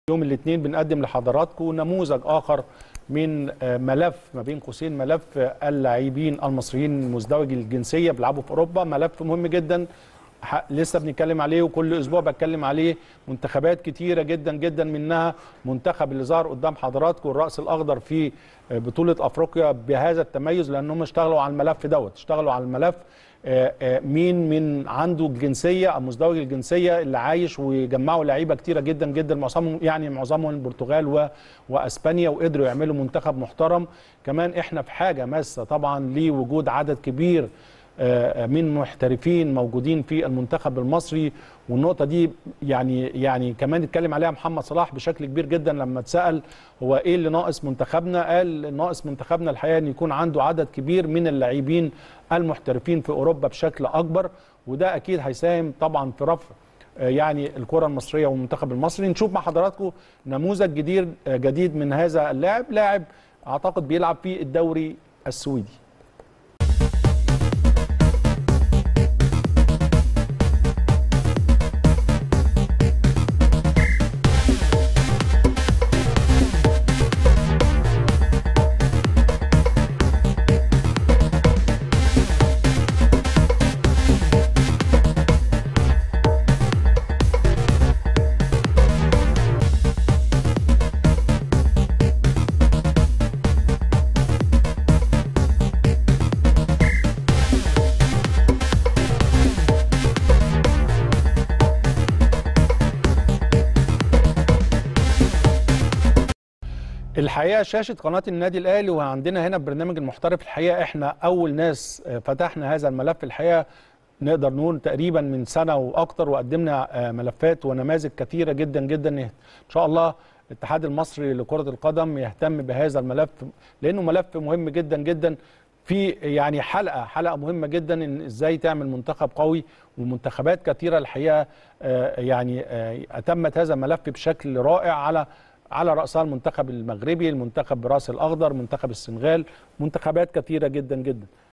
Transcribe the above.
يوم الاثنين بنقدم لحضراتكم نموذج اخر من ملف ما بين قوسين ملف اللاعبين المصريين المزدوج الجنسيه بيلعبوا في اوروبا ملف مهم جدا لسه بنتكلم عليه وكل اسبوع بتكلم عليه منتخبات كتيره جدا جدا منها منتخب اللي ظهر قدام حضراتكم الراس الاخضر في بطوله افريقيا بهذا التميز لانهم اشتغلوا على الملف دوت اشتغلوا على الملف مين من عنده الجنسيه او مزدوج الجنسيه اللي عايش وجمعوا لعيبه كتيره جدا جدا معظمهم يعني معظمهم البرتغال و... واسبانيا وقدروا يعملوا منتخب محترم كمان احنا في حاجه ماسه طبعا لوجود عدد كبير من محترفين موجودين في المنتخب المصري والنقطه دي يعني يعني كمان اتكلم عليها محمد صلاح بشكل كبير جدا لما اتسال هو ايه اللي ناقص منتخبنا قال ناقص منتخبنا الحقيقه ان يكون عنده عدد كبير من اللاعبين المحترفين في اوروبا بشكل اكبر وده اكيد هيساهم طبعا في رفع يعني الكره المصريه والمنتخب المصري نشوف مع حضراتكم نموذج جديد جديد من هذا اللاعب لاعب اعتقد بيلعب في الدوري السويدي الحقيقه شاشه قناه النادي الاهلي وعندنا هنا برنامج المحترف الحقيقه احنا اول ناس فتحنا هذا الملف الحقيقه نقدر نقول تقريبا من سنه واكتر وقدمنا ملفات ونماذج كثيره جدا جدا ان شاء الله الاتحاد المصري لكره القدم يهتم بهذا الملف لانه ملف مهم جدا جدا في يعني حلقه حلقه مهمه جدا ان ازاي تعمل منتخب قوي ومنتخبات كثيره الحقيقه يعني اتمت هذا الملف بشكل رائع على على رأسها المنتخب المغربي المنتخب براس الأخضر منتخب السنغال منتخبات كثيرة جدا جدا